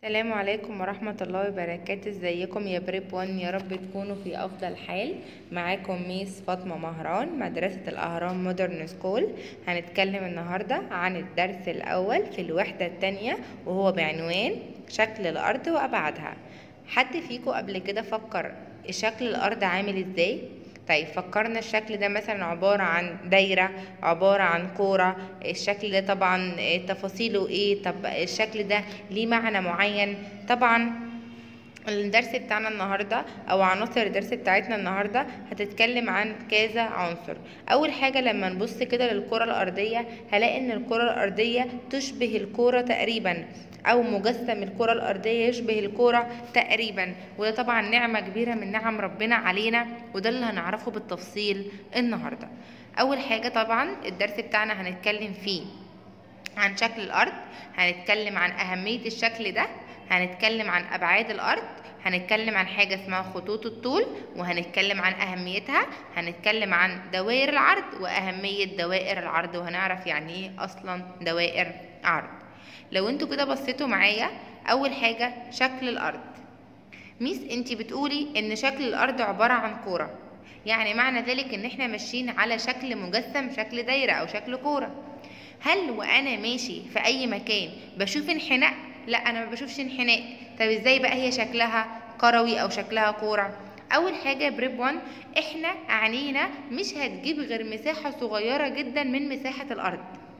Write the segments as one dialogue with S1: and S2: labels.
S1: السلام عليكم ورحمة الله وبركاته ازيكم يا بريب وان يا رب تكونوا في افضل حال معاكم ميس فاطمة مهران مدرسة الاهرام مودرن سكول هنتكلم النهاردة عن الدرس الاول في الوحدة التانية وهو بعنوان شكل الارض وابعادها حد فيكم قبل كده فكر شكل الارض عامل ازاي طيب فكرنا الشكل ده مثلا عبارة عن دايرة عبارة عن كورة الشكل ده طبعا تفاصيله ايه طب الشكل ده ليه معنى معين طبعا الدرس بتاعنا النهاردة او عناصر الدرس بتاعتنا النهاردة هتتكلم عن كذا عنصر اول حاجة لما نبص كده للكرة الارضية هلاقي ان الكرة الارضية تشبه الكورة تقريبا او مجسم الكرة الارضية يشبه الكرة تقريبا وده طبعا نعمة كبيرة من نعم ربنا علينا وده اللي هنعرفه بالتفصيل النهاردة اول حاجة طبعا الدرس بتاعنا هنتكلم فيه عن شكل الارض هنتكلم عن اهمية الشكل ده هنتكلم عن ابعاد الارض هنتكلم عن حاجة اسمها خطوط الطول وهنتكلم عن أهميتها هنتكلم عن دوائر العرض وأهمية دوائر العرض وهنعرف يعني ايه أصلا دوائر عرض لو انتوا كده بصيتوا معايا أول حاجة شكل الأرض ميس انتي بتقولي ان شكل الأرض عبارة عن كورة يعني معنى ذلك ان احنا ماشيين على شكل مجسم شكل دايرة أو شكل كورة هل وأنا ماشي في أي مكان بشوف انحناء لا انا ما بشوفش انحناء طب ازاي بقى هي شكلها كروي او شكلها كوره اول حاجه بريب 1 احنا عينينا مش هتجيب غير مساحه صغيره جدا من مساحه الارض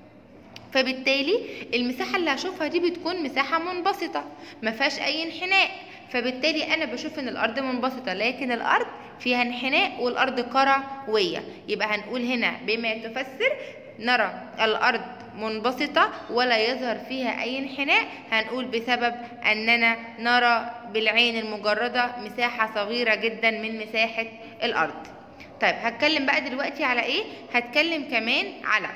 S1: فبالتالي المساحه اللي هشوفها دي بتكون مساحه منبسطه ما فيهاش اي انحناء فبالتالي انا بشوف ان الارض منبسطه لكن الارض فيها انحناء والارض كرويه يبقى هنقول هنا بما تفسر نرى الارض منبسطة ولا يظهر فيها أي انحناء هنقول بسبب أننا نرى بالعين المجردة مساحة صغيرة جدا من مساحة الأرض طيب هتكلم بقى دلوقتي على إيه؟ هتكلم كمان على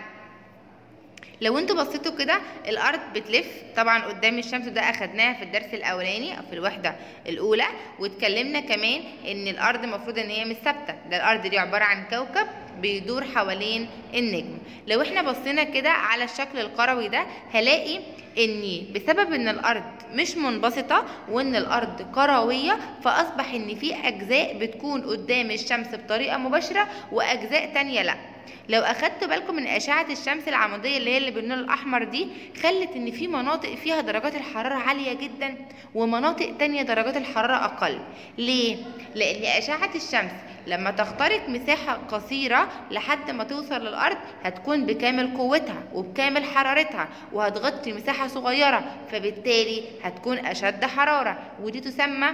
S1: لو انتوا بصيتوا كده الارض بتلف طبعا قدام الشمس ده اخدناها في الدرس الاولاني او في الوحده الاولى واتكلمنا كمان ان الارض المفروض ان هي مش ثابته ده الارض دي عباره عن كوكب بيدور حوالين النجم لو احنا بصينا كده على الشكل الكروي ده هلاقي ان بسبب ان الارض مش منبسطه وان الارض كرويه فاصبح ان في اجزاء بتكون قدام الشمس بطريقه مباشره واجزاء تانية لا لو اخدتوا بالكم من اشعه الشمس العموديه اللي هي اللي باللون الاحمر دي خلت ان في مناطق فيها درجات الحراره عاليه جدا ومناطق تانية درجات الحراره اقل ليه لان اشعه الشمس لما تخترق مساحة قصيرة لحد ما توصل للأرض هتكون بكامل قوتها وبكامل حرارتها وهتغطي مساحة صغيرة فبالتالي هتكون أشد حرارة ودي تسمى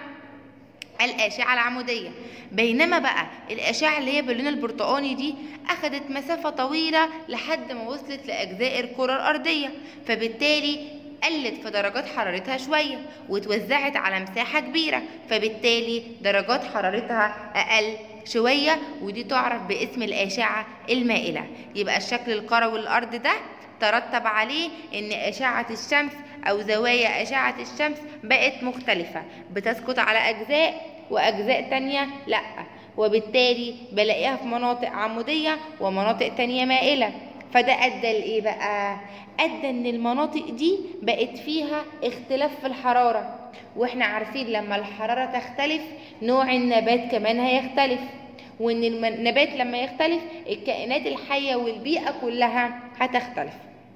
S1: الأشعة العمودية بينما بقى الأشعة اللي هي باللون البرتقاني دي أخدت مسافة طويلة لحد ما وصلت لأجزاء الكرة الأرضية فبالتالي قلت في درجات حرارتها شوية وتوزعت على مساحة كبيرة فبالتالي درجات حرارتها أقل شوية ودي تعرف باسم الأشعة المائلة يبقى الشكل الكروي للأرض ده ترتب عليه ان اشعة الشمس او زوايا اشعة الشمس بقت مختلفة بتسقط على اجزاء واجزاء تانية لا وبالتالي بلاقيها في مناطق عمودية ومناطق تانية مائلة فده ادى لايه بقى ادى ان المناطق دي بقت فيها اختلاف في الحرارة واحنا عارفين لما الحرارة تختلف نوع النبات كمان هيختلف وان النبات لما يختلف الكائنات الحية والبيئة كلها هتختلف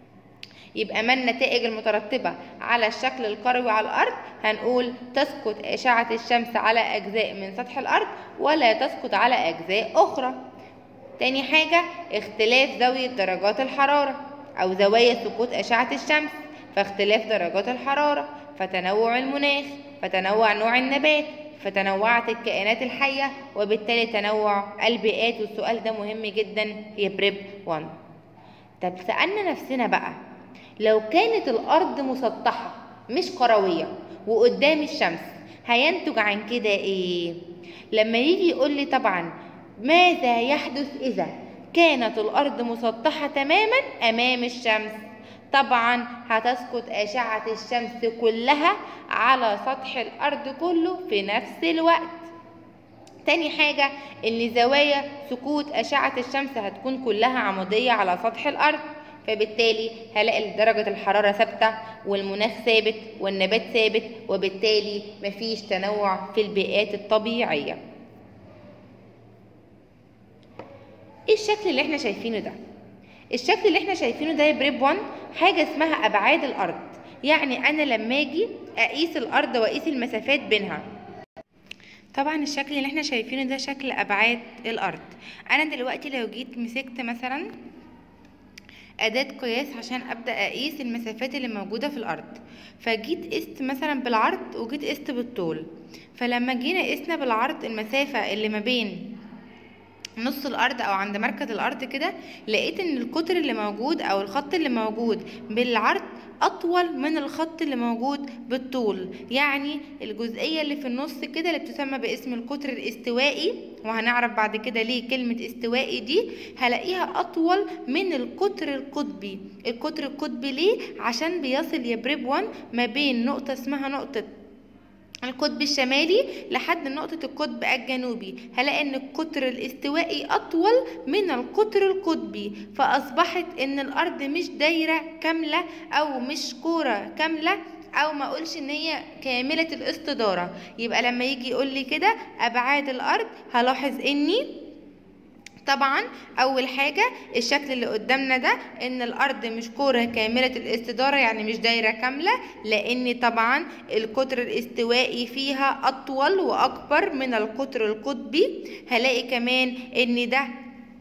S1: يبقى ما النتائج المترتبة على الشكل الكروي على الأرض هنقول تسقط أشعة الشمس على أجزاء من سطح الأرض ولا تسقط على أجزاء أخرى تاني حاجة اختلاف زاوية درجات الحرارة أو زوايا سقوط أشعة الشمس فاختلاف درجات الحرارة فتنوع المناخ فتنوع نوع النبات فتنوعت الكائنات الحية وبالتالي تنوع البيئات والسؤال ده مهم جدا في بريب 1 طب سألنا نفسنا بقى لو كانت الأرض مسطحة مش كروية وقدام الشمس هينتج عن كده ايه لما يجي يقول لي طبعا ماذا يحدث إذا كانت الأرض مسطحة تماما أمام الشمس طبعا هتسقط أشعة الشمس كلها على سطح الأرض كله في نفس الوقت تاني حاجة إن زوايا سقوط أشعة الشمس هتكون كلها عمودية على سطح الأرض فبالتالي هلاقي درجة الحرارة ثابتة والمناخ ثابت والنبات ثابت وبالتالي مفيش تنوع في البيئات الطبيعية ايه الشكل اللي احنا شايفينه ده الشكل اللي احنا شايفينه ده يا بريب 1 حاجة اسمها أبعاد الأرض يعني أنا لما أجي أقيس الأرض وأقيس المسافات بينها طبعا الشكل اللي احنا شايفينه ده شكل أبعاد الأرض أنا دلوقتي لو جيت مسكت مثلا أداة قياس عشان أبدأ أقيس المسافات اللي موجودة في الأرض فجيت قست مثلا بالعرض وجيت قست بالطول فلما جينا قسنا بالعرض المسافة اللي ما بين نص الارض او عند مركز الارض كده لقيت ان القطر اللي موجود او الخط اللي موجود بالعرض اطول من الخط اللي موجود بالطول يعني الجزئيه اللي في النص كده اللي بتسمى باسم القطر الاستوائي وهنعرف بعد كده ليه كلمه استوائي دي هلاقيها اطول من القطر القطبي القطر القطبي ليه عشان بيصل يا بريب 1 ما بين نقطه اسمها نقطه القطب الشمالي لحد نقطة القطب الجنوبي هلاقي ان القطر الاستوائي اطول من القطر القطبي فاصبحت ان الارض مش دايرة كاملة او مش كورة كاملة او ما اقولش ان هي كاملة الاستدارة يبقى لما يجي يقول لي كده ابعاد الارض هلاحظ اني طبعا اول حاجه الشكل اللي قدامنا ده ان الارض مش كوره كامله الاستداره يعني مش دايره كامله لان طبعا القطر الاستوائي فيها اطول واكبر من القطر القطبي هلاقي كمان ان ده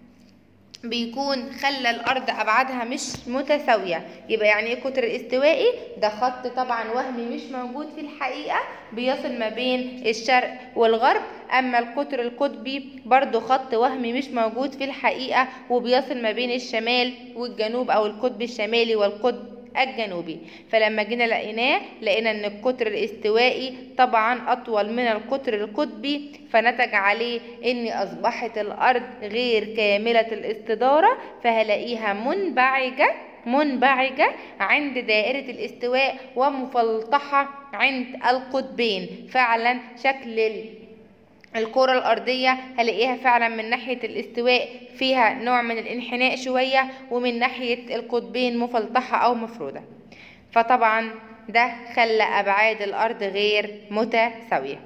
S1: بيكون خلى الارض ابعادها مش متساويه يبقى يعني ايه قطر الاستوائي ده خط طبعا وهمي مش موجود في الحقيقه بيصل ما بين الشرق والغرب اما القطر القطبي برضو خط وهمي مش موجود في الحقيقه وبيصل ما بين الشمال والجنوب او القطب الشمالي والقطب الجنوبي فلما جينا لقيناه لقينا ان القطر الاستوائي طبعا اطول من القطر القطبي فنتج عليه ان اصبحت الارض غير كاملة الاستدارة فهلاقيها منبعجة منبعجة عند دائرة الاستواء ومفلطحة عند القطبين فعلا شكل الكرة الأرضية هلاقيها فعلا من ناحية الاستواء فيها نوع من الانحناء شوية ومن ناحية القطبين مفلطحة أو مفرودة فطبعا ده خلى أبعاد الأرض غير متساوية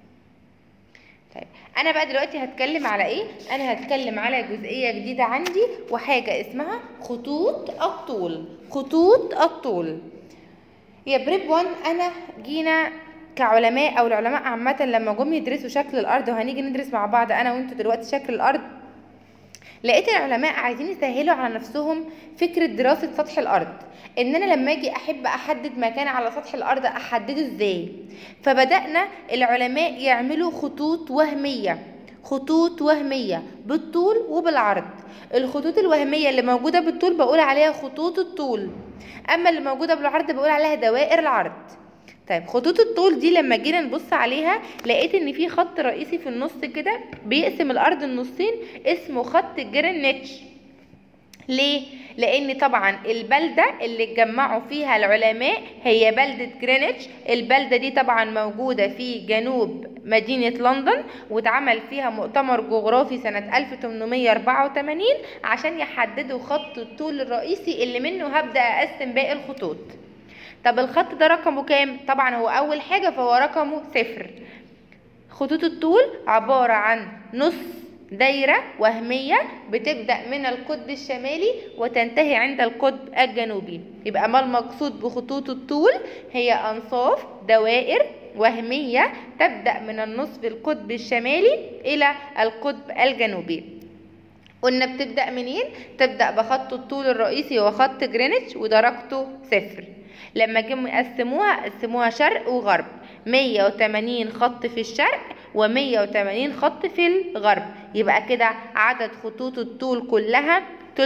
S1: طيب أنا بقى دلوقتي هتكلم على إيه؟ أنا هتكلم على جزئية جديدة عندي وحاجة اسمها خطوط الطول خطوط الطول يا بريب 1 أنا جينا كعلماء او العلماء عامه لما جم يدرسوا شكل الارض وهنيجي ندرس مع بعض انا وانتوا دلوقتي شكل الارض لقيت العلماء عايزين يسهلوا على نفسهم فكره دراسه سطح الارض ان انا لما اجي احب احدد مكان على سطح الارض احدده ازاي فبدانا العلماء يعملوا خطوط وهميه خطوط وهميه بالطول وبالعرض الخطوط الوهميه اللي موجوده بالطول بقول عليها خطوط الطول اما اللي موجوده بالعرض بقول عليها دوائر العرض طيب خطوط الطول دي لما جينا نبص عليها لقيت ان في خط رئيسي في النص كده بيقسم الارض النصين اسمه خط جرينتش ليه لان طبعا البلده اللي اتجمعوا فيها العلماء هي بلده جرينتش البلده دي طبعا موجوده في جنوب مدينه لندن واتعمل فيها مؤتمر جغرافي سنه 1884 عشان يحددوا خط الطول الرئيسي اللي منه هبدا اقسم باقي الخطوط طب الخط ده رقمه كام طبعا هو اول حاجه فهو رقمه صفر خطوط الطول عباره عن نص دايرة وهمية بتبدأ من القطب الشمالي وتنتهي عند القطب الجنوبي يبقى ما المقصود بخطوط الطول هي أنصاف دوائر وهمية تبدأ من النصف القطب الشمالي إلى القطب الجنوبي قلنا بتبدأ منين؟ تبدأ بخط الطول الرئيسي هو خط جرينتش ودرجته صفر لما جم يقسموها قسموها شرق وغرب 180 خط في الشرق و180 خط في الغرب يبقى كده عدد خطوط الطول كلها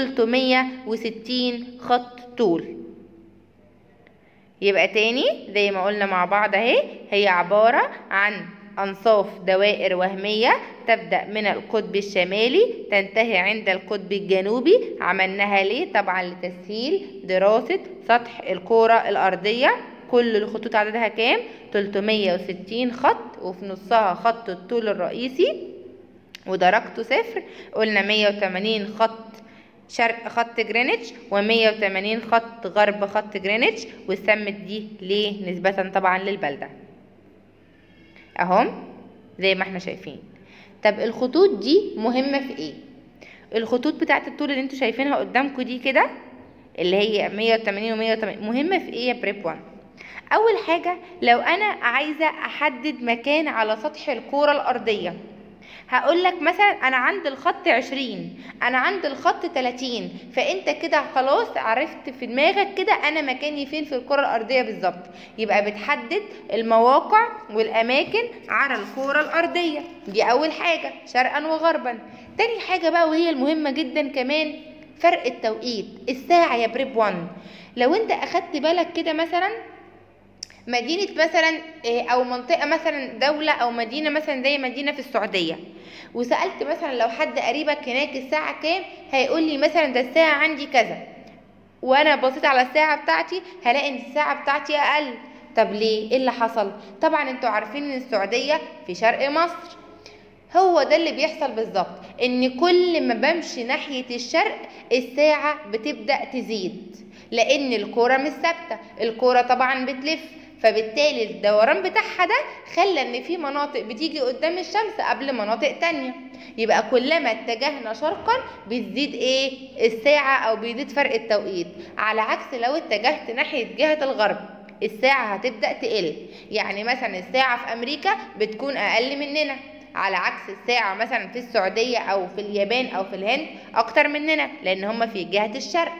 S1: 360 خط طول يبقى تاني زي ما قلنا مع بعض اهي هي عبارة عن أنصاف دوائر وهمية تبدأ من القطب الشمالي تنتهي عند القطب الجنوبي عملناها ليه؟ طبعا لتسهيل دراسة سطح الكرة الأرضية كل الخطوط عددها كام؟ 360 خط وفي نصها خط الطول الرئيسي ودرجته صفر قلنا 180 خط شرق خط جرينتش و180 خط غرب خط جرينتش وسمت دي ليه نسبة طبعا للبلدة اهم زي ما احنا شايفين طب الخطوط دي مهمة في ايه الخطوط بتاعت الطول اللي انتوا شايفينها قدامكم دي كده اللي هي 180 و 180 مهمة في ايه يا بريب 1 اول حاجة لو انا عايزة احدد مكان على سطح الكورة الارضية هقول لك مثلا انا عند الخط 20 انا عند الخط 30 فانت كده خلاص عرفت في دماغك كده انا مكاني فين في الكره الارضيه بالظبط يبقى بتحدد المواقع والاماكن على الكره الارضيه دي اول حاجه شرقا وغربا تاني حاجه بقى وهي المهمه جدا كمان فرق التوقيت الساعه يا بريب 1 لو انت اخدت بالك كده مثلا مدينة مثلا أو منطقة مثلا دولة أو مدينة مثلا زي مدينة في السعودية وسألت مثلا لو حد قريبك هناك الساعة كام هيقول لي مثلا ده الساعة عندي كذا وأنا بصيت على الساعة بتاعتي هلاقي إن الساعة بتاعتي أقل طب ليه؟ إيه اللي حصل؟ طبعا انتوا عارفين إن السعودية في شرق مصر هو ده اللي بيحصل بالظبط ان كل ما بمشي ناحية الشرق الساعة بتبدأ تزيد لان الكورة مش ثابتة الكورة طبعا بتلف فبالتالي الدوران بتاعها ده خلى ان في مناطق بتيجي قدام الشمس قبل مناطق تانية يبقى كلما اتجهنا شرقا بتزيد ايه الساعة او بيزيد فرق التوقيت على عكس لو اتجهت ناحية جهة الغرب الساعة هتبدأ تقل يعني مثلا الساعة في امريكا بتكون اقل مننا على عكس الساعة مثلا في السعودية او في اليابان او في الهند اكتر مننا لان هم في جهة الشرق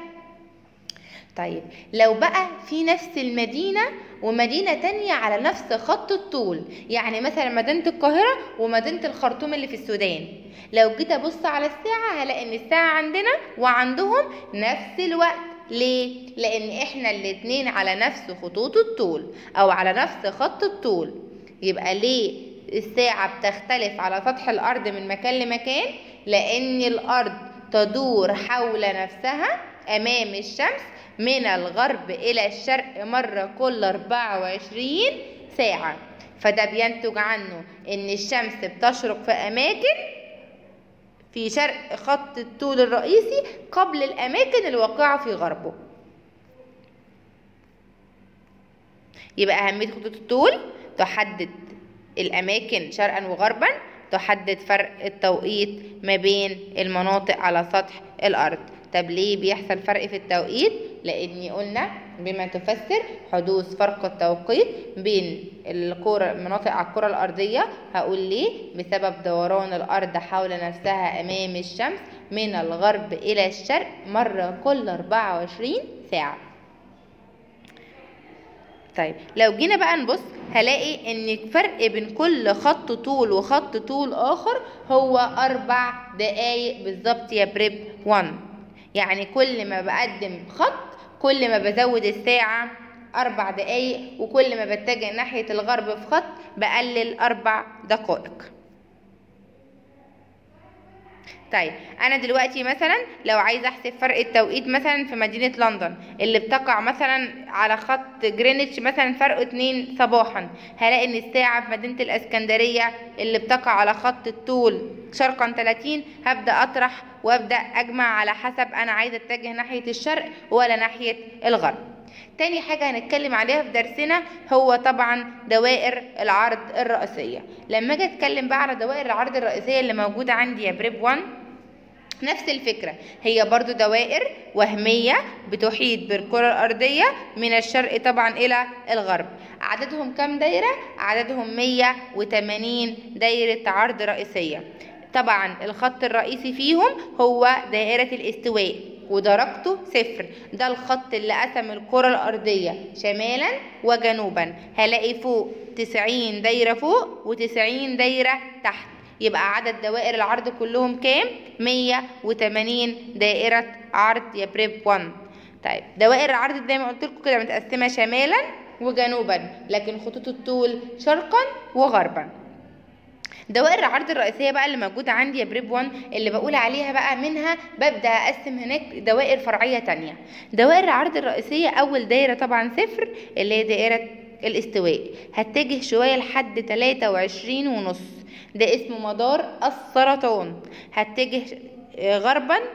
S1: طيب لو بقى في نفس المدينة ومدينة تانية على نفس خط الطول يعني مثلا مدينة القاهرة ومدينة الخرطوم اللي في السودان لو جيت ابص على الساعة هلاقي ان الساعة عندنا وعندهم نفس الوقت ليه؟ لأن احنا الاتنين على نفس خطوط الطول أو على نفس خط الطول يبقى ليه الساعة بتختلف على سطح الأرض من مكان لمكان؟ لأن الأرض تدور حول نفسها أمام الشمس من الغرب إلى الشرق مرة كل 24 ساعة فده بينتج عنه إن الشمس بتشرق في أماكن في شرق خط الطول الرئيسي قبل الأماكن الواقعة في غربه يبقى أهمية خطوط الطول تحدد الأماكن شرقا وغربا تحدد فرق التوقيت ما بين المناطق على سطح الأرض طب ليه بيحصل فرق في التوقيت لاني قلنا بما تفسر حدوث فرق التوقيت بين الكرة المناطق على الكرة الأرضية هقول ليه بسبب دوران الأرض حول نفسها أمام الشمس من الغرب إلى الشرق مرة كل 24 ساعة طيب لو جينا بقى نبص هلاقي ان الفرق بين كل خط طول وخط طول اخر هو اربع دقايق بالظبط يا بريب 1 يعني كل ما بقدم خط كل ما بزود الساعة أربع دقايق وكل ما بتجه ناحية الغرب في خط بقلل أربع دقائق طيب انا دلوقتي مثلا لو عايزه احسب فرق التوقيت مثلا في مدينه لندن اللي بتقع مثلا على خط جرينتش مثلا فرقه 2 صباحا هلاقي ان الساعه في مدينه الاسكندريه اللي بتقع على خط الطول شرقا 30 هبدا اطرح وابدا اجمع على حسب انا عايزه اتجه ناحيه الشرق ولا ناحيه الغرب تاني حاجة هنتكلم عليها في درسنا هو طبعا دوائر العرض الرئيسية لما اجي اتكلم بقى على دوائر العرض الرئيسية اللي موجودة عندي يا بريب 1 نفس الفكرة هي برضو دوائر وهمية بتحيط بالكرة الأرضية من الشرق طبعا إلى الغرب عددهم كام دايرة؟ عددهم 180 دايرة عرض رئيسية طبعا الخط الرئيسي فيهم هو دائرة الاستواء ودرجته صفر ده الخط اللي قسم الكرة الأرضية شمالا وجنوبا هلاقي فوق تسعين دايرة فوق وتسعين دايرة تحت يبقى عدد دوائر العرض كلهم كام؟ مية وتمانين دائرة عرض يا بريب 1 طيب دوائر العرض زي ما قلت لكم كده متقسمة شمالا وجنوبا لكن خطوط الطول شرقا وغربا دوائر العرض الرئيسية بقى اللي موجودة عندي يا بريب 1 اللي بقول عليها بقى منها ببدأ أقسم هناك دوائر فرعية تانية دوائر العرض الرئيسية أول دايرة طبعا صفر اللي هي دائرة الاستواء هتجه شوية لحد 23 ونص ده اسمه مدار السرطان هتجه غربا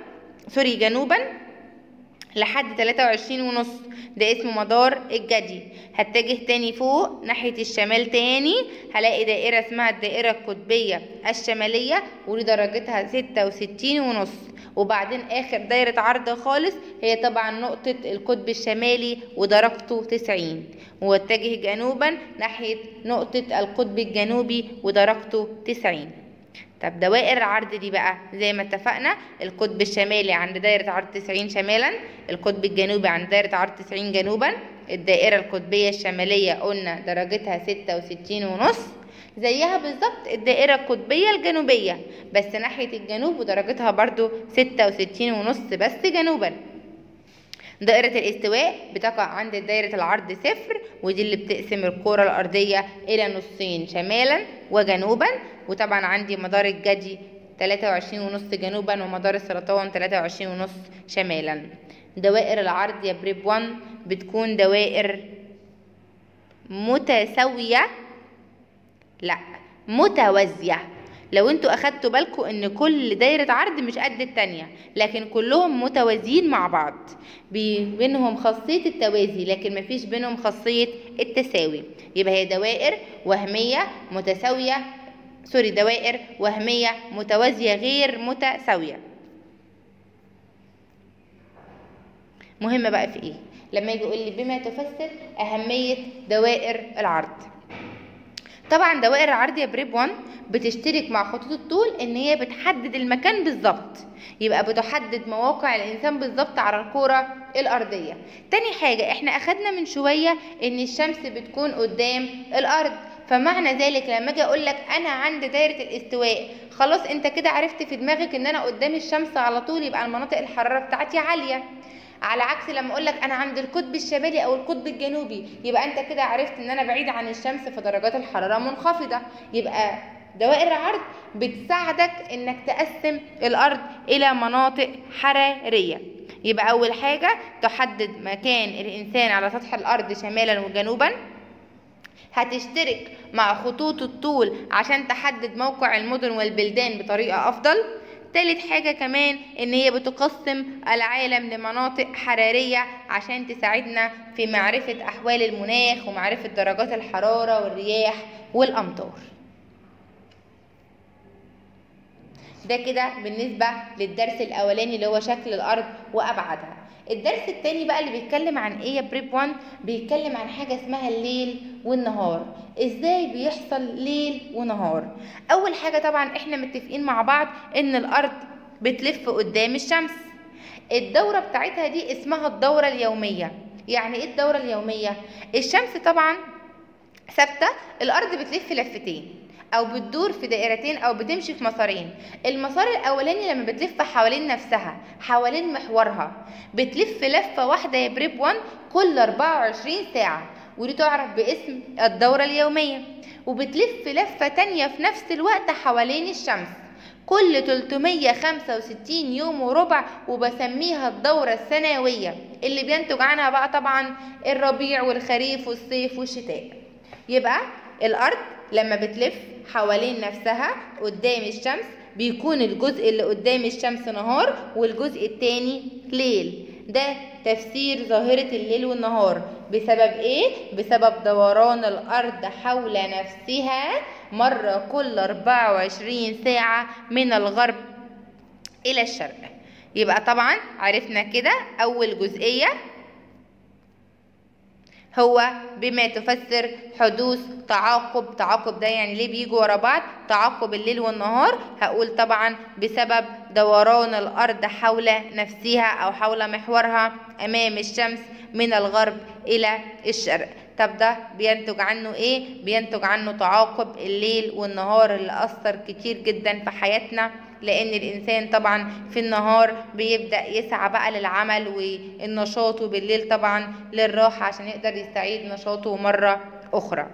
S1: سوري جنوبا لحد 23 ونص ده اسمه مدار الجدي هتجه تاني فوق ناحية الشمال تاني هلاقي دائرة اسمها الدائرة القطبية الشمالية ودي درجتها 66 ونص وبعدين اخر دايرة عرض خالص هي طبعا نقطة القطب الشمالي ودرجته 90 واتجه جنوبا ناحية نقطة القطب الجنوبي ودرجته 90 طب دوائر العرض دي بقى زي ما اتفقنا القطب الشمالي عند دايرة عرض 90 شمالا القطب الجنوبي عند دايرة عرض 90 جنوبا الدائرة القطبية الشمالية قلنا درجتها 66 ونص زيها بالظبط الدائرة القطبية الجنوبية بس ناحية الجنوب ودرجتها برضو 66 ونص بس جنوبا دائرة الاستواء بتقع عند دائرة العرض صفر ودي اللي بتقسم الكرة الأرضية إلى نصين شمالا وجنوبا وطبعا عندي مدار الجدي 23 ونص جنوبا ومدار السرطان 23 ونص شمالا دوائر العرض يا بريب 1 بتكون دوائر متساوية لا متوازية لو انتوا اخدتوا بالكم ان كل دايرة عرض مش قد التانية لكن كلهم متوازيين مع بعض بينهم خاصية التوازي لكن مفيش بينهم خاصية التساوي يبقى هي دوائر وهمية متساوية سوري دوائر وهمية متوازية غير متساوية مهم بقى في ايه لما يجي يقول لي بما تفسر اهمية دوائر العرض طبعا دوائر العرض يا بريب 1 بتشترك مع خطوط الطول ان هي بتحدد المكان بالظبط يبقى بتحدد مواقع الانسان بالظبط على الكرة الارضية تاني حاجة احنا اخدنا من شوية ان الشمس بتكون قدام الارض فمعنى ذلك لما اجي اقول لك انا عند دايره الاستواء خلاص انت كده عرفت في دماغك ان انا قدام الشمس على طول يبقى المناطق الحراره بتاعتي عاليه على عكس لما اقول لك انا عند القطب الشمالي او القطب الجنوبي يبقى انت كده عرفت ان انا بعيد عن الشمس فدرجات الحراره منخفضه يبقى دوائر العرض بتساعدك انك تقسم الارض الى مناطق حراريه يبقى اول حاجه تحدد مكان الانسان على سطح الارض شمالا وجنوبا هتشترك مع خطوط الطول عشان تحدد موقع المدن والبلدان بطريقة أفضل تالت حاجة كمان إن هي بتقسم العالم لمناطق حرارية عشان تساعدنا في معرفة أحوال المناخ ومعرفة درجات الحرارة والرياح والأمطار ده كده بالنسبة للدرس الأولاني اللي هو شكل الأرض وأبعادها الدرس التاني بقى اللي بيتكلم عن ايه يا بريب 1 بيتكلم عن حاجه اسمها الليل والنهار ازاي بيحصل ليل ونهار اول حاجه طبعا احنا متفقين مع بعض ان الارض بتلف قدام الشمس الدوره بتاعتها دي اسمها الدوره اليوميه يعني ايه الدوره اليوميه الشمس طبعا ثابته الارض بتلف لفتين او بتدور في دائرتين او بتمشي في مسارين المسار الاولاني لما بتلف حوالين نفسها حوالين محورها بتلف لفه واحده يا بريب 1 كل 24 ساعه ودي تعرف باسم الدوره اليوميه وبتلف لفه تانية في نفس الوقت حوالين الشمس كل 365 يوم وربع وبسميها الدورة السنوية اللي بينتج عنها بقى طبعا الربيع والخريف والصيف والشتاء يبقى الأرض لما بتلف حوالين نفسها قدام الشمس بيكون الجزء اللي قدام الشمس نهار والجزء التاني ليل ده تفسير ظاهرة الليل والنهار بسبب ايه؟ بسبب دوران الأرض حول نفسها مرة كل 24 ساعة من الغرب إلى الشرق يبقى طبعا عرفنا كده أول جزئية هو بما تفسر حدوث تعاقب تعاقب ده يعني ليه بيجوا ورا بعض تعاقب الليل والنهار هقول طبعا بسبب دوران الارض حول نفسها او حول محورها امام الشمس من الغرب الى الشرق طب ده بينتج عنه ايه بينتج عنه تعاقب الليل والنهار اللي اثر كتير جدا في حياتنا لان الانسان طبعا في النهار بيبدا يسعى بقى للعمل والنشاط وبالليل طبعا للراحه عشان يقدر يستعيد نشاطه مره اخرى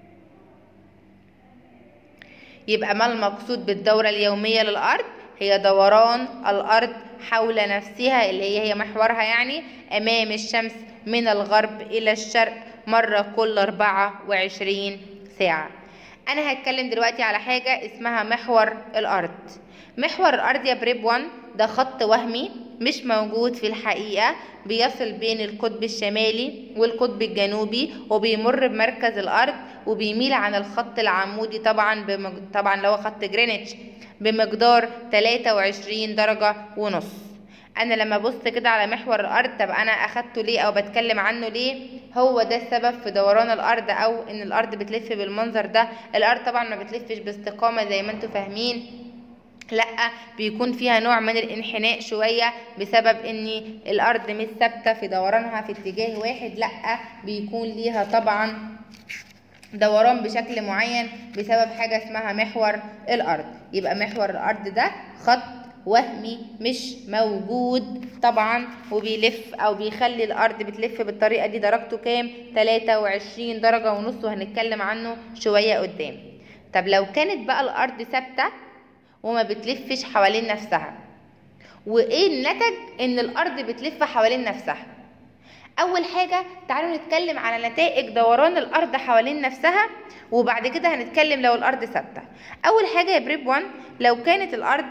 S1: يبقى ما المقصود بالدوره اليوميه للارض هي دوران الارض حول نفسها اللي هي هي محورها يعني امام الشمس من الغرب الى الشرق مره كل 24 ساعه انا هتكلم دلوقتي على حاجه اسمها محور الارض محور الارض يا بريب 1 ده خط وهمي مش موجود في الحقيقة بيصل بين القطب الشمالي والقطب الجنوبي وبيمر بمركز الأرض وبيميل عن الخط العمودي طبعا بمج... طبعا اللي هو خط جرينتش بمقدار 23 درجة ونص انا لما ابص كده على محور الارض طب انا اخدته ليه او بتكلم عنه ليه هو ده السبب في دوران الارض او ان الارض بتلف بالمنظر ده الارض طبعا ما بتلفش باستقامه زي ما انتم فاهمين لا بيكون فيها نوع من الانحناء شويه بسبب ان الارض مش ثابته في دورانها في اتجاه واحد لا بيكون ليها طبعا دوران بشكل معين بسبب حاجه اسمها محور الارض يبقى محور الارض ده خط وهمي مش موجود طبعا وبيلف او بيخلي الارض بتلف بالطريقه دي درجته كام 23 درجه ونص وهنتكلم عنه شويه قدام طب لو كانت بقى الارض ثابته وما بتلفش حوالين نفسها وايه النتج ان الارض بتلف حوالين نفسها اول حاجه تعالوا نتكلم على نتائج دوران الارض حوالين نفسها وبعد كده هنتكلم لو الارض ثابته اول حاجه يا بريب 1 لو كانت الارض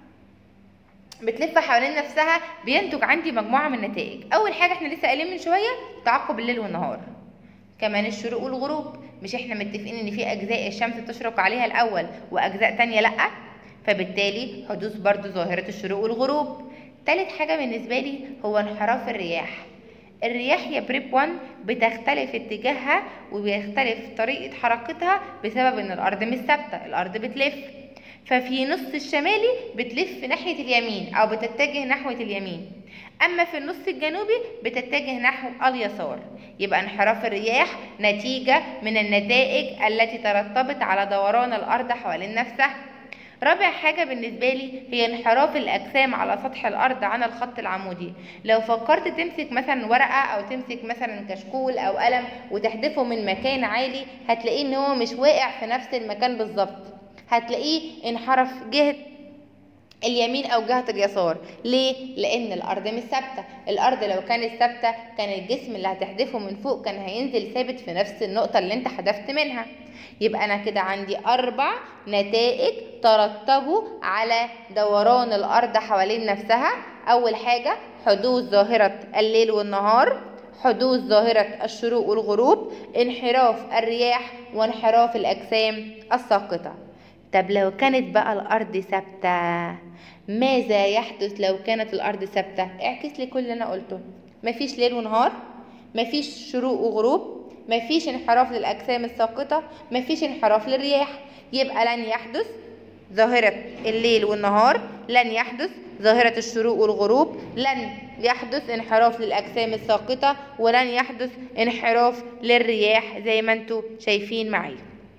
S1: بتلف حوالين نفسها بينتج عندي مجموعه من النتائج اول حاجه احنا لسه قايلين من شويه تعقب الليل والنهار كمان الشروق والغروب مش احنا متفقين ان في اجزاء الشمس بتشرق عليها الاول واجزاء تانية لا فبالتالي حدوث برضو ظاهره الشروق والغروب تالت حاجه بالنسبه لي هو انحراف الرياح الرياح يا بريب 1 بتختلف اتجاهها وبيختلف طريقه حركتها بسبب ان الارض مش ثابته الارض بتلف ففي نص الشمالي بتلف ناحية اليمين أو بتتجه نحو اليمين أما في النص الجنوبي بتتجه نحو اليسار يبقى انحراف الرياح نتيجة من النتائج التي ترتبط على دوران الأرض حوالين نفسها رابع حاجة بالنسبة لي هي انحراف الأجسام على سطح الأرض عن الخط العمودي لو فكرت تمسك مثلا ورقة أو تمسك مثلا كشكول أو قلم وتحدفه من مكان عالي هتلاقيه إن هو مش واقع في نفس المكان بالظبط هتلاقيه انحرف جهة اليمين او جهة اليسار ليه لان الارض مش ثابته الارض لو كانت ثابته كان الجسم اللي هتحدفه من فوق كان هينزل ثابت في نفس النقطه اللي انت حدفت منها يبقى انا كده عندي اربع نتائج ترتبوا على دوران الارض حوالين نفسها اول حاجه حدوث ظاهره الليل والنهار حدوث ظاهرة الشروق والغروب انحراف الرياح وانحراف الأجسام الساقطة طب لو كانت بقى الأرض ثابتة ماذا يحدث لو كانت الأرض ثابتة اعكس لي كل اللي أنا قلته مفيش ليل ونهار مفيش شروق وغروب مفيش انحراف للأجسام الساقطة مفيش انحراف للرياح يبقى لن يحدث ظاهرة الليل والنهار لن يحدث ظاهرة الشروق والغروب لن يحدث انحراف للأجسام الساقطة ولن يحدث انحراف للرياح زي ما انتوا شايفين معايا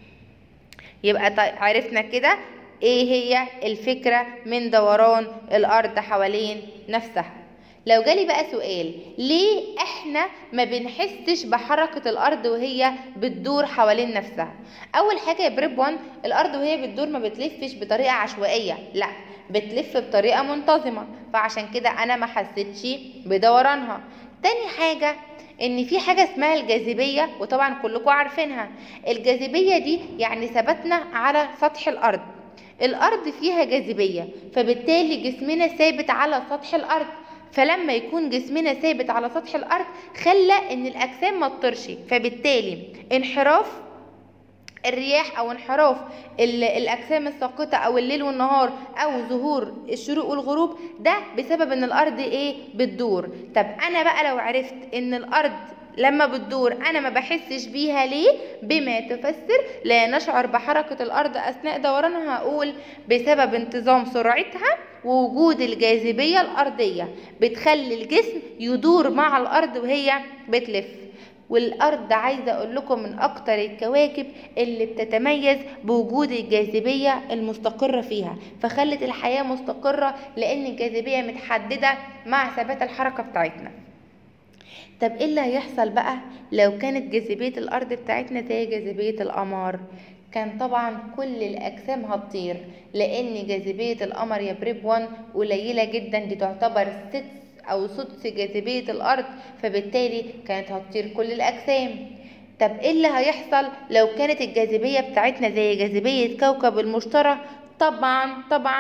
S1: يبقى عرفنا كده ايه هي الفكرة من دوران الأرض حوالين نفسها لو جالي بقى سؤال ليه احنا ما بنحسش بحركة الارض وهي بتدور حوالين نفسها اول حاجة يا بريب 1 الارض وهي بتدور ما بتلفش بطريقة عشوائية لا بتلف بطريقة منتظمة فعشان كده انا ما حسيتش بدورانها تاني حاجة ان في حاجة اسمها الجاذبية وطبعا كلكم عارفينها الجاذبية دي يعني ثبتنا على سطح الارض الارض فيها جاذبية فبالتالي جسمنا ثابت على سطح الارض فلما يكون جسمنا ثابت على سطح الارض خلى ان الاجسام ما تطرش فبالتالي انحراف الرياح او انحراف الاجسام الساقطه او الليل والنهار او ظهور الشروق والغروب ده بسبب ان الارض ايه بتدور طب انا بقى لو عرفت ان الارض لما بتدور انا ما بحسش بيها ليه بما تفسر لا نشعر بحركه الارض اثناء دورانها هقول بسبب انتظام سرعتها ووجود الجاذبيه الارضيه بتخلي الجسم يدور مع الارض وهي بتلف والارض عايزه اقول لكم من اكتر الكواكب اللي بتتميز بوجود الجاذبيه المستقره فيها فخلت الحياه مستقره لان الجاذبيه متحدده مع ثبات الحركه بتاعتنا طب ايه اللي هيحصل بقى لو كانت جاذبيه الارض بتاعتنا زي جاذبيه القمر كان طبعا كل الاجسام هتطير لان جاذبيه القمر يا بريب 1 قليله جدا دي تعتبر ست او سدس جاذبيه الارض فبالتالي كانت هتطير كل الاجسام طب ايه اللي هيحصل لو كانت الجاذبيه بتاعتنا زي جاذبيه كوكب المشتري طبعا طبعا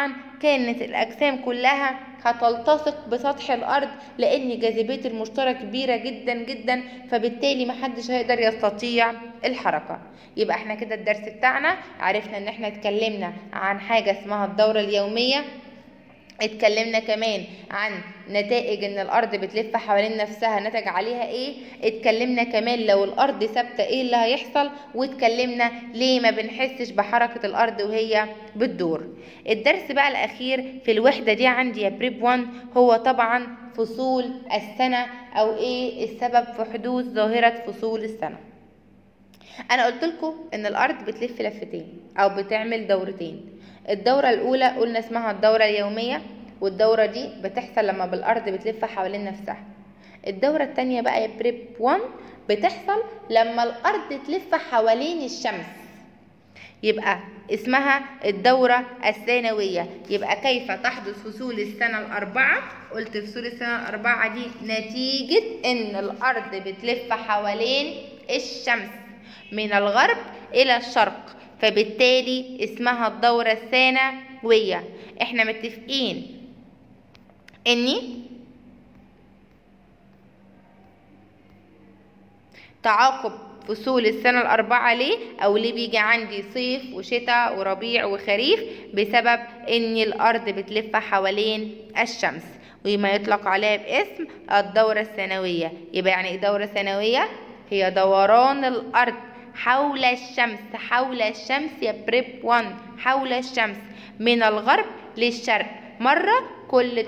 S1: كانت الأجسام كلها هتلتصق بسطح الأرض لأن جاذبية المشترى كبيرة جدا جدا فبالتالي محدش هيقدر يستطيع الحركة يبقى احنا كده الدرس بتاعنا عرفنا ان احنا اتكلمنا عن حاجة اسمها الدورة اليومية اتكلمنا كمان عن نتائج ان الارض بتلف حوالين نفسها نتج عليها ايه اتكلمنا كمان لو الارض ثابته ايه اللي هيحصل واتكلمنا ليه ما بنحسش بحركه الارض وهي بتدور الدرس بقى الاخير في الوحده دي عندي يا بريب 1 هو طبعا فصول السنه او ايه السبب في حدوث ظاهره فصول السنه انا قلت لكم ان الارض بتلف لفتين او بتعمل دورتين الدورة الأولى قلنا اسمها الدورة اليومية والدورة دي بتحصل لما بالأرض بتلف حوالين نفسها الدورة التانية بقى يا بريب 1 بتحصل لما الأرض تلف حوالين الشمس يبقى اسمها الدورة الثانوية يبقى كيف تحدث فصول السنة الأربعة قلت فصول السنة الأربعة دي نتيجة إن الأرض بتلف حوالين الشمس من الغرب إلى الشرق فبالتالي اسمها الدورة الثانوية احنا متفقين اني تعاقب فصول السنة الأربعة ليه أو ليه بيجي عندي صيف وشتاء وربيع وخريف بسبب إن الأرض بتلف حوالين الشمس وما يطلق عليها باسم الدورة السنوية يبقى يعني إيه دورة سنوية هي دوران الأرض حول الشمس حول الشمس يا بريب 1 حول الشمس من الغرب للشرق مرة كل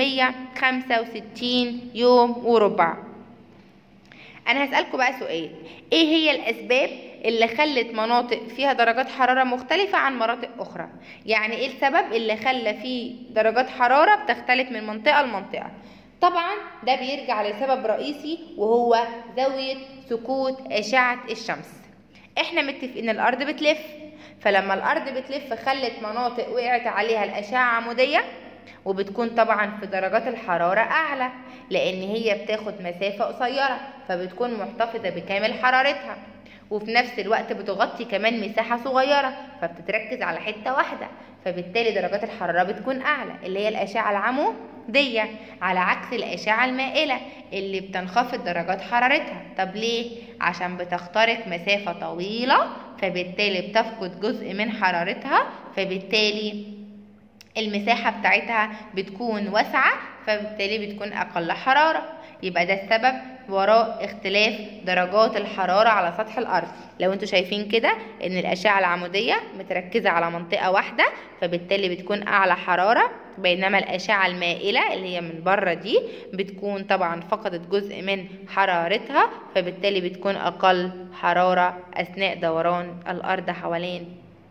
S1: 365 يوم وربع أنا هسألكم بقى سؤال إيه هي الأسباب اللي خلت مناطق فيها درجات حرارة مختلفة عن مناطق أخرى يعني إيه السبب اللي خلى فيه درجات حرارة بتختلف من منطقة لمنطقة طبعا ده بيرجع لسبب رئيسي وهو زاوية سقوط أشعة الشمس احنا متفقين الارض بتلف فلما الارض بتلف خلت مناطق وقعت عليها الاشعه عموديه وبتكون طبعا في درجات الحراره اعلى لان هي بتاخد مسافه قصيره فبتكون محتفظه بكامل حرارتها وفي نفس الوقت بتغطي كمان مساحه صغيره فبتتركز على حته واحده فبالتالي درجات الحراره بتكون اعلى اللي هي الاشعه العموديه على عكس الاشعه المائله اللي بتنخفض درجات حرارتها طب ليه عشان بتخترق مسافه طويله فبالتالي بتفقد جزء من حرارتها فبالتالي المساحة بتاعتها بتكون واسعة فبالتالي بتكون أقل حرارة يبقى ده السبب وراء اختلاف درجات الحرارة على سطح الأرض لو انتوا شايفين كده ان الأشعة العمودية متركزة على منطقة واحدة فبالتالي بتكون أعلى حرارة بينما الأشعة المائلة اللي هي من بره دي بتكون طبعا فقدت جزء من حرارتها فبالتالي بتكون أقل حرارة أثناء دوران الأرض حوالين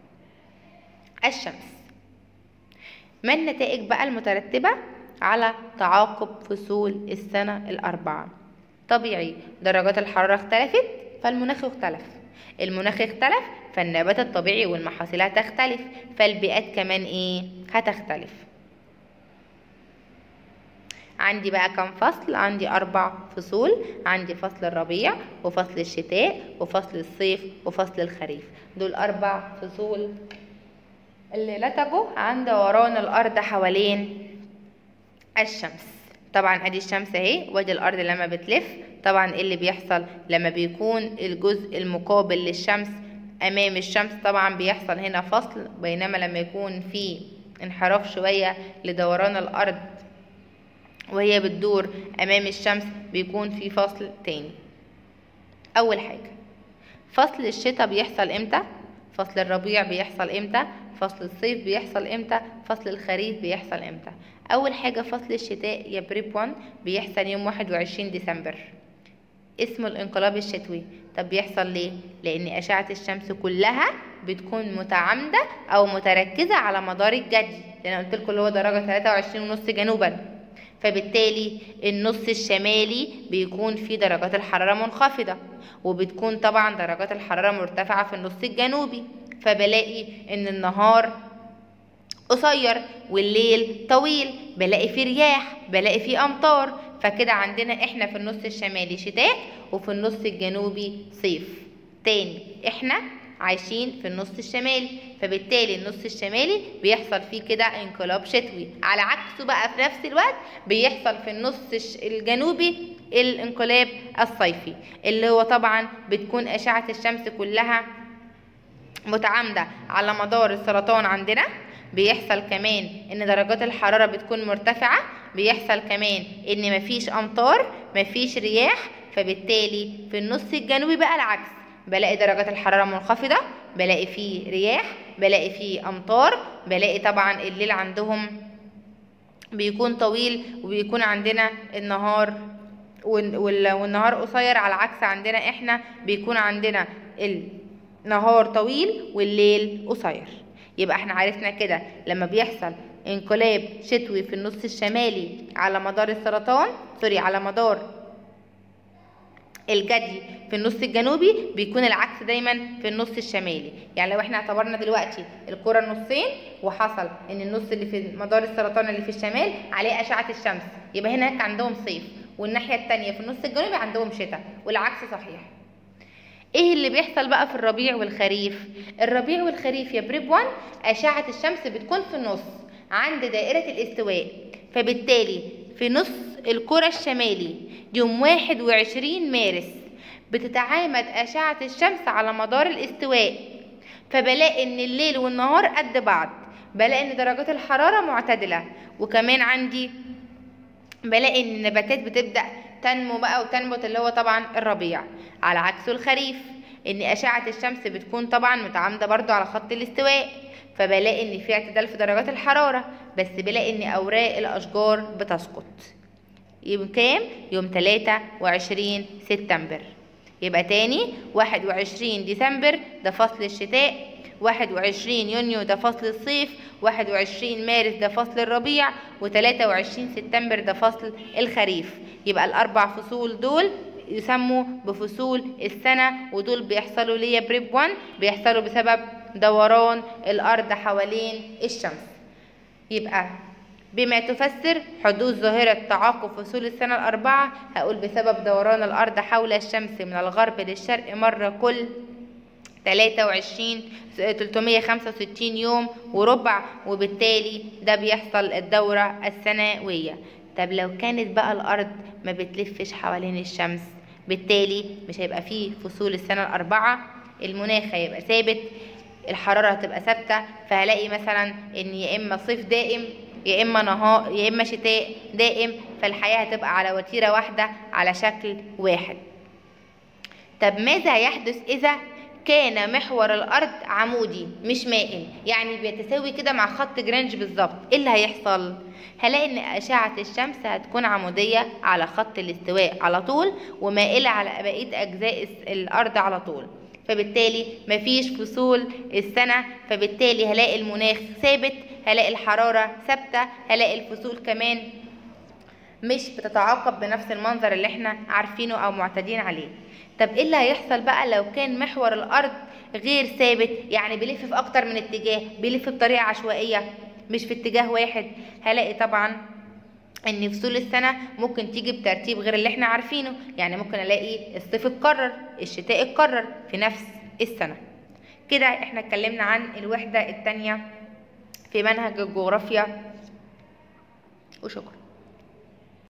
S1: الشمس ما النتائج بقى المترتبة على تعاقب فصول السنة الأربعة طبيعي درجات الحرارة اختلفت فالمناخ اختلف المناخ اختلف فالنبات الطبيعي والمحاصيل هتختلف فالبيئات كمان ايه هتختلف عندي بقى كم فصل عندي أربع فصول عندي فصل الربيع وفصل الشتاء وفصل الصيف وفصل الخريف دول أربع فصول اللي نتجوا عن دوران الأرض حوالين الشمس طبعا ادي الشمس اهي وادي الارض لما بتلف طبعا ايه اللي بيحصل لما بيكون الجزء المقابل للشمس امام الشمس طبعا بيحصل هنا فصل بينما لما يكون في انحراف شوية لدوران الارض وهي بتدور امام الشمس بيكون في فصل تاني اول حاجة فصل الشتاء بيحصل امتى فصل الربيع بيحصل امتى فصل الصيف بيحصل امتى فصل الخريف بيحصل امتى اول حاجه فصل الشتاء يا بريب 1 بيحصل يوم 21 ديسمبر اسمه الانقلاب الشتوي طب بيحصل ليه لان اشعه الشمس كلها بتكون متعامده او متركزه على مدار الجدي لان قلت لكم اللي هو درجه 23 ونص جنوبا فبالتالي النص الشمالي بيكون فيه درجات الحراره منخفضه وبتكون طبعا درجات الحراره مرتفعه في النص الجنوبي فبلاقي ان النهار قصير والليل طويل بلاقي فيه رياح بلاقي فيه امطار فكده عندنا احنا في النص الشمالي شتاء وفي النص الجنوبي صيف تاني احنا عايشين في النص الشمالي فبالتالي النص الشمالي بيحصل فيه كده انقلاب شتوي على عكسه بقى في نفس الوقت بيحصل في النص الش- الجنوبي الانقلاب الصيفي اللي هو طبعا بتكون اشعه الشمس كلها متعامدة على مدار السرطان عندنا بيحصل كمان ان درجات الحرارة بتكون مرتفعة بيحصل كمان ان مفيش امطار مفيش رياح فبالتالي في النص الجنوبي بقى العكس بلاقي درجات الحرارة منخفضة بلاقي فيه رياح بلاقي فيه امطار بلاقي طبعا الليل عندهم بيكون طويل وبيكون عندنا النهار وال- وال- والنهار قصير على عكس عندنا احنا بيكون عندنا النهار طويل والليل قصير يبقى احنا عرفنا كده لما بيحصل انقلاب شتوي في النص الشمالي على مدار السرطان سوري على مدار الجدي في النص الجنوبي بيكون العكس دايما في النص الشمالي يعني لو احنا اعتبرنا دلوقتي الكرة نصين وحصل ان النص اللي في مدار السرطان اللي في الشمال عليه اشعة الشمس يبقى هناك عندهم صيف والناحية التانية في النص الجنوبي عندهم شتاء والعكس صحيح ايه اللي بيحصل بقى في الربيع والخريف الربيع والخريف يا بريب 1 اشعة الشمس بتكون في النص عند دائرة الاستواء فبالتالي في نص الكرة الشمالي يوم 21 مارس بتتعامد أشعة الشمس على مدار الاستواء فبلاقي ان الليل والنهار قد بعض بلاقي ان درجات الحرارة معتدلة وكمان عندي بلاقي ان النباتات بتبدا تنمو بقى وتنبت اللي هو طبعا الربيع على عكسه الخريف ان اشعه الشمس بتكون طبعا متعامده برضو على خط الاستواء فبلاقي ان في اعتدال في درجات الحراره بس بلاقي ان اوراق الاشجار بتسقط يوم كام يوم 23 سبتمبر يبقى تاني 21 ديسمبر ده فصل الشتاء 21 يونيو ده فصل الصيف 21 مارس ده فصل الربيع و23 سبتمبر ده فصل الخريف يبقى الأربع فصول دول يسموا بفصول السنة ودول بيحصلوا ليا بريب 1 بيحصلوا بسبب دوران الأرض حوالين الشمس يبقى بما تفسر حدوث ظاهرة تعاقب فصول السنة الأربعة هقول بسبب دوران الأرض حول الشمس من الغرب للشرق مرة كل 23 365 يوم وربع وبالتالي ده بيحصل الدورة السنوية طب لو كانت بقى الأرض ما بتلفش حوالين الشمس بالتالي مش هيبقى فيه فصول السنة الأربعة المناخ هيبقى ثابت الحرارة هتبقى ثابتة فهلاقي مثلا إن يا إما صيف دائم يا إما نهار يا إما شتاء دائم فالحياة هتبقى على وتيرة واحدة على شكل واحد طب ماذا يحدث إذا كان محور الأرض عمودي مش مائل يعني بيتساوي كده مع خط جرينج بالظبط إيه اللي هيحصل؟ هلاقي إن أشعة الشمس هتكون عمودية على خط الاستواء على طول ومائلة على بقية أجزاء الس- الأرض على طول فبالتالي مفيش فصول السنة فبالتالي هلاقي المناخ ثابت هلاقي الحرارة ثابتة هلاقي الفصول كمان مش بتتعاقب بنفس المنظر اللي احنا عارفينه او معتادين عليه طب ايه اللي هيحصل بقى لو كان محور الارض غير ثابت يعني بيلف في اكتر من اتجاه بيلف بطريقه عشوائيه مش في اتجاه واحد هلاقي طبعا ان فصول السنه ممكن تيجي بترتيب غير اللي احنا عارفينه يعني ممكن الاقي الصيف اتكرر الشتاء اتكرر في نفس السنه كده احنا اتكلمنا عن الوحده الثانيه في منهج الجغرافيا وشكرا